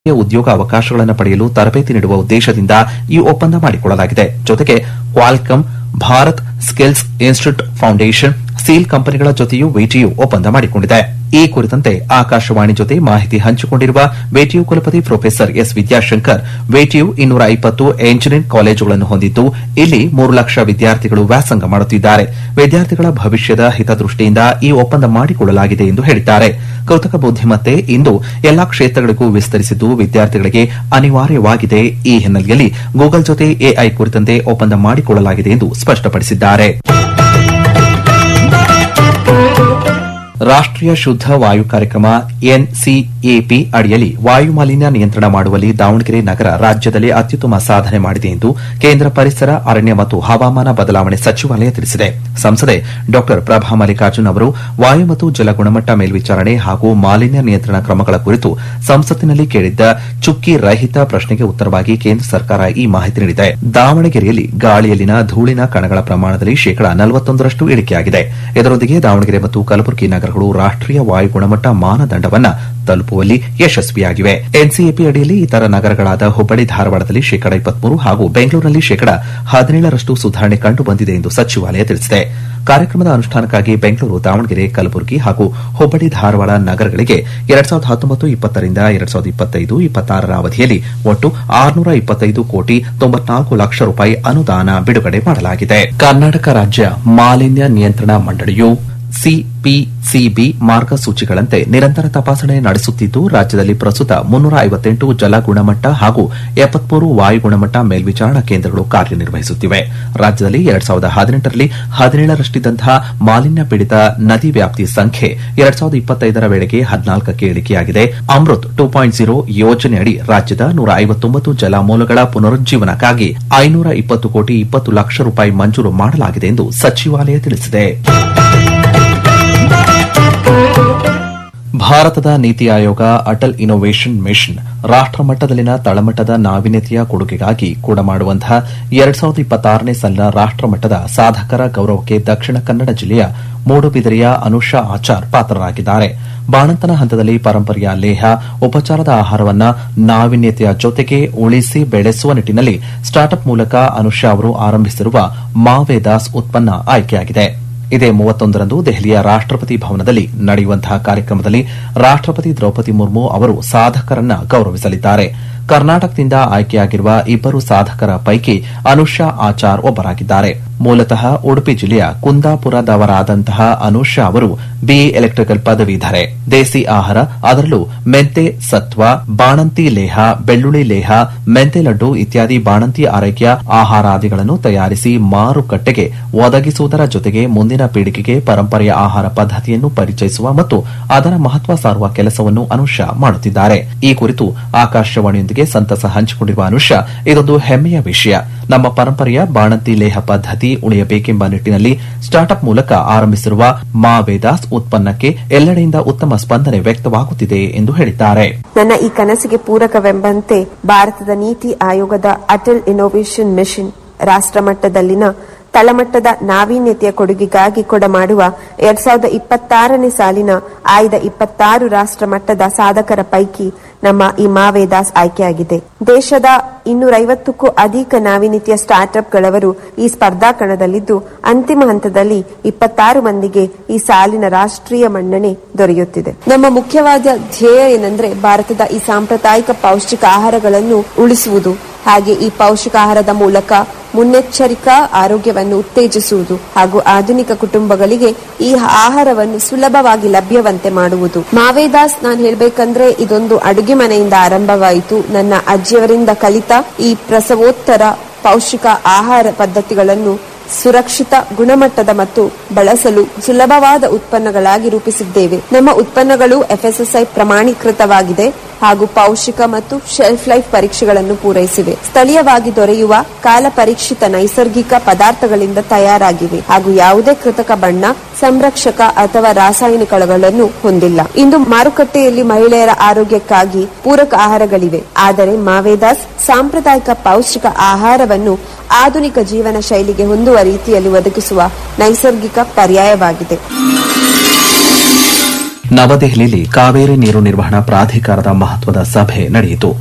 ಉದ್ಯೋಗ ಅವಕಾಶಗಳನ್ನು ಪಡೆಯಲು ತರಬೇತಿ ನೀಡುವ ಉದ್ದೇಶದಿಂದ ಈ ಒಪ್ಪಂದ ಮಾಡಿಕೊಳ್ಳಲಾಗಿದೆ ಜೊತೆಗೆ Qualcomm Bharat skills institute foundation ಸೀಲ್ ಕಂಪನಿಗಳ ಜೊತೆಯೂ ವಿಟಿಯು ಒಪ್ಪಂದ ಮಾಡಿಕೊಂಡಿದೆ ಈ ಕುರಿತಂತೆ ಆಕಾಶವಾಣಿ ಜೊತೆ ಮಾಹಿತಿ ಹಂಚಿಕೊಂಡಿರುವ ವಿಟಿಯು ಕುಲಪತಿ ಪ್ರೊಫೆಸರ್ ಎಸ್ ವಿದ್ಯಾಶಂಕರ್ ವಿಟಿಯು ಇನ್ನೂರ ಇಪ್ಪತ್ತು ಎಂಜಿನಿಯರಿಂಗ್ ಕಾಲೇಜುಗಳನ್ನು ಹೊಂದಿದ್ದು ಇಲ್ಲಿ ಮೂರು ಲಕ್ಷ ವಿದ್ಯಾರ್ಥಿಗಳು ವ್ಯಾಸಂಗ ಮಾಡುತ್ತಿದ್ದಾರೆ ವಿದ್ಯಾರ್ಥಿಗಳ ಭವಿಷ್ಯದ ಹಿತದೃಷ್ಟಿಯಿಂದ ಈ ಒಪ್ಪಂದ ಮಾಡಿಕೊಳ್ಳಲಾಗಿದೆ ಎಂದು ಹೇಳಿದ್ದಾರೆ ಕೃತಕ ಬುದ್ದಿಮತ್ತೆ ಇಂದು ಎಲ್ಲಾ ಕ್ಷೇತ್ರಗಳಿಗೂ ವಿಸ್ತರಿಸಿದ್ದು ವಿದ್ಯಾರ್ಥಿಗಳಿಗೆ ಅನಿವಾರ್ಯವಾಗಿದೆ ಈ ಹಿನ್ನೆಲೆಯಲ್ಲಿ ಗೂಗಲ್ ಜೊತೆ ಎಐ ಕುರಿತಂತೆ ಒಪ್ಪಂದ ಮಾಡಿಕೊಳ್ಳಲಾಗಿದೆ ಎಂದು ಸ್ಪಷ್ಟಪಡಿಸಿದ್ದಾರೆ ರಾಷ್ಟೀಯ ಶುದ್ದ ವಾಯು ಕಾರ್ಯಕ್ರಮ ಎನ್ಸಿಎಪಿ ಅಡಿಯಲ್ಲಿ ವಾಯು ಮಾಲಿನ್ಯ ನಿಯಂತ್ರಣ ಮಾಡುವಲ್ಲಿ ದಾವಣಗೆರೆ ನಗರ ರಾಜ್ಯದಲ್ಲಿ ಅತ್ಯುತ್ತಮ ಸಾಧನೆ ಮಾಡಿದೆ ಎಂದು ಕೇಂದ್ರ ಪರಿಸರ ಅರಣ್ಯ ಮತ್ತು ಹವಾಮಾನ ಬದಲಾವಣೆ ಸಚಿವಾಲಯ ತಿಳಿಸಿದೆ ಸಂಸದೆ ಡಾ ಪ್ರಭಾ ಮಲ್ಲಿಕಾರ್ಜುನ್ ಅವರು ವಾಯು ಮತ್ತು ಜಲ ಗುಣಮಟ್ಟ ಮೇಲ್ವಿಚಾರಣೆ ಹಾಗೂ ಮಾಲಿನ್ಯ ನಿಯಂತ್ರಣ ಕ್ರಮಗಳ ಕುರಿತು ಸಂಸತ್ತಿನಲ್ಲಿ ಕೇಳಿದ್ದ ಚುಕ್ಕಿ ರಹಿತ ಪ್ರಶ್ನೆಗೆ ಉತ್ತರವಾಗಿ ಕೇಂದ್ರ ಸರ್ಕಾರ ಈ ಮಾಹಿತಿ ನೀಡಿದೆ ದಾವಣಗೆರೆಯಲ್ಲಿ ಗಾಳಿಯಲ್ಲಿನ ಧೂಳಿನ ಕಣಗಳ ಪ್ರಮಾಣದಲ್ಲಿ ಶೇಕಡಾ ನಲವತ್ತೊಂದರಷ್ಟು ಇಳಿಕೆಯಾಗಿದೆ ಇದರೊಂದಿಗೆ ದಾವಣಗೆರೆ ಮತ್ತು ಕಲಬುರಗಿ ನಗರಗಳು ರಾಷ್ಟೀಯ ವಾಯು ಗುಣಮಟ್ಟ ಮಾನದಂಡವನ್ನ ತಲುಪುವಲ್ಲಿ ಯಶಸ್ವಿಯಾಗಿವೆ ಎನ್ಸಿಎಪಿ ಅಡಿಯಲ್ಲಿ ಇತರ ನಗರಗಳಾದ ಹುಬ್ಬಳ್ಳಿ ಧಾರವಾಡದಲ್ಲಿ ಶೇಕಡಾ ಇಪ್ಪತ್ಮೂರು ಹಾಗೂ ಬೆಂಗಳೂರಿನಲ್ಲಿ ಶೇಕಡಾ ಹದಿನೇಳರಷ್ಟು ಸುಧಾರಣೆ ಕಂಡುಬಂದಿದೆ ಎಂದು ಸಚಿವಾಲಯ ತಿಳಿಸಿದೆ ಕಾರ್ಯಕ್ರಮದ ಅನುಷ್ಠಾನಕ್ಕಾಗಿ ಬೆಂಗಳೂರು ದಾವಣಗೆರೆ ಕಲಬುರಗಿ ಹಾಗೂ ಹುಬ್ಬಳ್ಳಿ ಧಾರವಾಡ ನಗರಗಳಿಗೆ ಎರಡ್ ಸಾವಿರದ ಹತ್ತೊಂಬತ್ತು ಇಪ್ಪತ್ತರಿಂದ ಎರಡ್ ಸಾವಿರದ ಇಪ್ಪತ್ತೈದು ಇಪ್ಪತ್ತಾರರ ಅವಧಿಯಲ್ಲಿ ಒಟ್ಟು ಆರುನೂರ ಇಪ್ಪತ್ತೈದು ಕೋಟಿ ತೊಂಬತ್ನಾಲ್ಕು ಲಕ್ಷ ರೂಪಾಯಿ ಅನುದಾನ ಬಿಡುಗಡೆ ಮಾಡಲಾಗಿದೆ ಕರ್ನಾಟಕ ರಾಜ್ಯ ಮಾಲಿನ್ಯ ನಿಯಂತ್ರಣ ಮಂಡಳಿಯು ಸಿಪಿಸಿಬಿ ಮಾರ್ಗಸೂಚಿಗಳಂತೆ ನಿರಂತರ ತಪಾಸಣೆ ನಡೆಸುತ್ತಿದ್ದು ರಾಜ್ಯದಲ್ಲಿ ಪ್ರಸ್ತುತ ಮುನ್ನೂರ ಐವತ್ತೆಂಟು ಜಲ ಗುಣಮಟ್ಟ ಹಾಗೂ ಎಪ್ಪತ್ಮೂರು ವಾಯು ಗುಣಮಟ್ಟ ಮೇಲ್ವಿಚಾರಣಾ ಕೇಂದ್ರಗಳು ಕಾರ್ಯನಿರ್ವಹಿಸುತ್ತಿವೆ ರಾಜ್ಯದಲ್ಲಿ ಎರಡ್ ಸಾವಿರದ ಹದಿನೆಂಟರಲ್ಲಿ ಹದಿನೇಳರಷ್ಟಿದ್ದಂತಹ ಮಾಲಿನ್ಯ ಪೀಡಿತ ನದಿ ವ್ಯಾಪ್ತಿ ಸಂಖ್ಯೆ ಎರಡ್ ಸಾವಿರದ ಇಪ್ಪತ್ತೈದರ ವೇಳೆಗೆ ಹದಿನಾಲ್ಕಕ್ಕೆ ಇಳಿಕೆಯಾಗಿದೆ ಅಮೃತ್ ಟೂ ಪಾಯಿಂಟ್ ಜೀರೋ ಯೋಜನೆಯಡಿ ರಾಜ್ಯದ ನೂರ ಐವತ್ತೊಂಬತ್ತು ಜಲಮೂಲಗಳ ಪುನರುಜ್ಜೀವನಕ್ಕಾಗಿ ಐನೂರ ಇಪ್ಪತ್ತು ಕೋಟಿ ಇಪ್ಪತ್ತು ಲಕ್ಷ ರೂಪಾಯಿ ಮಂಜೂರು ಮಾಡಲಾಗಿದೆ ಎಂದು ಸಚಿವಾಲಯ ತಿಳಿಸಿದೆ ಭಾರತದ ನೀತಿ ಆಯೋಗ ಅಟಲ್ ಇನ್ನೋವೇಷನ್ ಮಿಷನ್ ರಾಷ್ಟಮಟ್ಟದಲ್ಲಿನ ತಳಮಟ್ಟದ ನಾವೀನ್ಯತೆಯ ಕೊಡುಗೆಗಾಗಿ ಕೂಡ ಮಾಡುವಂತಹ ಎರಡ್ ಸಾವಿರದ ಇಪ್ಪತ್ತಾರನೇ ಸಾಲಿನ ರಾಷ್ಟಮಟ್ಟದ ಸಾಧಕರ ಗೌರವಕ್ಕೆ ದಕ್ಷಿಣ ಕನ್ನಡ ಜಿಲ್ಲೆಯ ಮೂಡುಬಿದಿರೆಯ ಅನುಷಾ ಆಚಾರ್ ಪಾತ್ರರಾಗಿದ್ದಾರೆ ಬಾಣಂತನ ಹಂತದಲ್ಲಿ ಪರಂಪರೆಯ ಲೇಹ ಉಪಚಾರದ ಆಹಾರವನ್ನ ನಾವೀನ್ಯತೆಯ ಜೊತೆಗೆ ಉಳಿಸಿ ಬೆಳೆಸುವ ನಿಟ್ಟಿನಲ್ಲಿ ಸ್ಟಾರ್ಟ್ಅಪ್ ಮೂಲಕ ಅನುಷಾ ಅವರು ಆರಂಭಿಸಿರುವ ಮಾವೇದಾಸ್ ಉತ್ಪನ್ನ ಆಯ್ಕೆಯಾಗಿದೆ ಇದೇ ಮೂವತ್ತೊಂದರಂದು ದೆಹಲಿಯ ರಾಷ್ಟಪತಿ ಭವನದಲ್ಲಿ ನಡೆಯುವಂತಹ ಕಾರ್ಯಕ್ರಮದಲ್ಲಿ ರಾಷ್ಟಪತಿ ದ್ರೌಪದಿ ಮುರ್ಮು ಅವರು ಸಾಧಕರನ್ನ ಗೌರವಿಸಲಿದ್ದಾರೆ ಕರ್ನಾಟಕದಿಂದ ಆಯ್ಕೆಯಾಗಿರುವ ಇಬ್ಬರು ಸಾಧಕರ ಪೈಕಿ ಅನುಷಾ ಆಚಾರ್ ಒಬ್ಬರಾಗಿದ್ದಾರೆ ಮೂಲತಃ ಉಡುಪಿ ಜಿಲ್ಲೆಯ ಕುಂದಾಪುರದವರಾದಂತಹ ಅನುಷಾ ಅವರು ಬಿಎ ಎಲೆಕ್ಟ್ರಿಕಲ್ ಪದವೀಧರೆ ದೇಸಿ ಆಹಾರ ಅದರಲ್ಲೂ ಮೆಂತೆ ಸತ್ವ ಬಾಣಂತಿ ಲೇಹ ಬೆಳ್ಳುಳ್ಳಿ ಲೇಹ ಮೆಂತೆ ಲಡ್ಡು ಇತ್ಯಾದಿ ಬಾಣಂತಿ ಆರೈಕೆಯ ಆಹಾರಾದಿಗಳನ್ನು ತಯಾರಿಸಿ ಮಾರುಕಟ್ಟೆಗೆ ಒದಗಿಸುವುದರ ಜೊತೆಗೆ ಮುಂದಿನ ಪೀಳಿಗೆಗೆ ಪರಂಪರೆಯ ಆಹಾರ ಪದ್ಧತಿಯನ್ನು ಪರಿಚಯಿಸುವ ಮತ್ತು ಅದರ ಮಹತ್ವ ಸಾರುವ ಕೆಲಸವನ್ನು ಅನುಷಾ ಮಾಡುತ್ತಿದ್ದಾರೆ ಈ ಕುರಿತು ಆಕಾಶವಾಣಿಯೊಂದಿಗೆ ಸಂತಸ ಹಂಚಿಕೊಂಡಿರುವ ಅನುಷಾ ಇದೊಂದು ಹೆಮ್ಮೆಯ ವಿಷಯ ನಮ್ಮ ಪರಂಪರೆಯ ಬಾಣಂತಿ ಲೇಹ ಪದ್ಧತಿ ಉಳಿಯಬೇಕೆಂಬ ನಿಟ್ಟಿನಲ್ಲಿ ಸ್ಟಾರ್ಟ್ಅಪ್ ಮೂಲಕ ಆರಂಭಿಸಿರುವ ಮಾ ವೇದಾಸ್ ಉತ್ಪನ್ನಕ್ಕೆ ಎಲ್ಲೆಡೆಯಿಂದ ಉತ್ತಮ ಸ್ಪಂದನೆ ವ್ಯಕ್ತವಾಗುತ್ತಿದೆ ಎಂದು ಹೇಳಿದ್ದಾರೆ ನನ್ನ ಈ ಕನಸಿಗೆ ಪೂರಕವೆಂಬಂತೆ ಭಾರತದ ನೀತಿ ಆಯೋಗದ ಅಟಲ್ ಇನ್ನೋವೇಷನ್ ಮಿಷನ್ ರಾಷ್ಟ್ರಮಟ್ಟದಲ್ಲಿನ ತಳಮಟ್ಟದ ನಾವೀನ್ಯತೆಯ ಕೊಡುಗೆಗಾಗಿ ಕೊಡಮಾಡುವ ಎರಡ್ ಸಾವಿರದ ಇಪ್ಪತ್ತಾರನೇ ಸಾಲಿನ ಆಯ್ದ ಇಪ್ಪತ್ತಾರು ರಾಷ್ಟ್ರ ಮಟ್ಟದ ಸಾಧಕರ ಪೈಕಿ ನಮ್ಮ ಈ ಮಾವೇದಾಸ್ ಆಯ್ಕೆಯಾಗಿದೆ ದೇಶದ ಇನ್ನೂರೈವತ್ತಕ್ಕೂ ಅಧಿಕ ನಾವೀನ್ಯತೆಯ ಸ್ಟಾರ್ಟ್ಅಪ್ಗಳವರು ಈ ಸ್ಪರ್ಧಾ ಕಣದಲ್ಲಿದ್ದು ಅಂತಿಮ ಹಂತದಲ್ಲಿ ಇಪ್ಪತ್ತಾರು ಮಂದಿಗೆ ಈ ಸಾಲಿನ ರಾಷ್ಟ್ರೀಯ ಮನ್ನಣೆ ದೊರೆಯುತ್ತಿದೆ ನಮ್ಮ ಮುಖ್ಯವಾದ ಧ್ಯೇಯ ಏನಂದ್ರೆ ಭಾರತದ ಈ ಸಾಂಪ್ರದಾಯಿಕ ಪೌಷ್ಟಿಕ ಆಹಾರಗಳನ್ನು ಉಳಿಸುವುದು ಹಾಗೆ ಈ ಪೌಷ್ಟಿಕಾಹಾರದ ಮೂಲಕ ಮುನ್ನೆಚ್ಚರಿಕಾ ಆರೋಗ್ಯವನ್ನು ಉತ್ತೇಜಿಸುವುದು ಹಾಗೂ ಆಧುನಿಕ ಕುಟುಂಬಗಳಿಗೆ ಈ ಆಹಾರವನ್ನು ಸುಲಭವಾಗಿ ಲಭ್ಯವಂತೆ ಮಾಡುವುದು ಮಾವೇದಾಸ್ ನಾನು ಹೇಳ್ಬೇಕಂದ್ರೆ ಇದೊಂದು ಅಡುಗೆ ಮನೆಯಿಂದ ಆರಂಭವಾಯಿತು ನನ್ನ ಅಜ್ಜಿಯವರಿಂದ ಕಲಿತ ಈ ಪ್ರಸವೋತ್ತರ ಪೌಷ್ಟಿಕ ಆಹಾರ ಪದ್ಧತಿಗಳನ್ನು ಸುರಕ್ಷಿತ ಗುಣಮಟ್ಟದ ಮತ್ತು ಬಳಸಲು ಸುಲಭವಾದ ಉತ್ಪನ್ನಗಳಾಗಿ ರೂಪಿಸಿದ್ದೇವೆ ನಮ್ಮ ಉತ್ಪನ್ನಗಳು ಎಫ್ಎಸ್ಎಸ್ಐ ಪ್ರಮಾಣೀಕೃತವಾಗಿದೆ ಹಾಗೂ ಪೌಷ್ಟಿಕ ಮತ್ತು ಶೆಲ್ಫ್ ಲೈಫ್ ಪರೀಕ್ಷೆಗಳನ್ನು ಪೂರೈಸಿವೆ ಸ್ಥಳೀಯವಾಗಿ ದೊರೆಯುವ ಕಾಲ ಪರೀಕ್ಷಿತ ನೈಸರ್ಗಿಕ ಪದಾರ್ಥಗಳಿಂದ ತಯಾರಾಗಿವೆ ಹಾಗೂ ಯಾವುದೇ ಕೃತಕ ಬಣ್ಣ ಸಂರಕ್ಷಕ ಅಥವಾ ರಾಸಾಯನಿಕಗಳನ್ನು ಹೊಂದಿಲ್ಲ ಇಂದು ಮಾರುಕಟ್ಟೆಯಲ್ಲಿ ಮಹಿಳೆಯರ ಆರೋಗ್ಯಕ್ಕಾಗಿ ಪೂರಕ ಆಹಾರಗಳಿವೆ ಆದರೆ ಮಾವೇದಾಸ್ ಸಾಂಪ್ರದಾಯಿಕ ಪೌಷ್ಟಿಕ ಆಹಾರವನ್ನು ಆಧುನಿಕ ಜೀವನ ಶೈಲಿಗೆ ಹೊಂದುವ ರೀತಿಯಲ್ಲಿ ಒದಗಿಸುವ ನೈಸರ್ಗಿಕ ಪರ್ಯಾಯವಾಗಿದೆ ನವದೆಹಲಿಯಲ್ಲಿ ಕಾವೇರಿ ನೀರು ನಿರ್ವಹಣಾ ಪ್ರಾಧಿಕಾರದ ಮಹತ್ವದ ಸಭೆ ನಡೆಯಿತು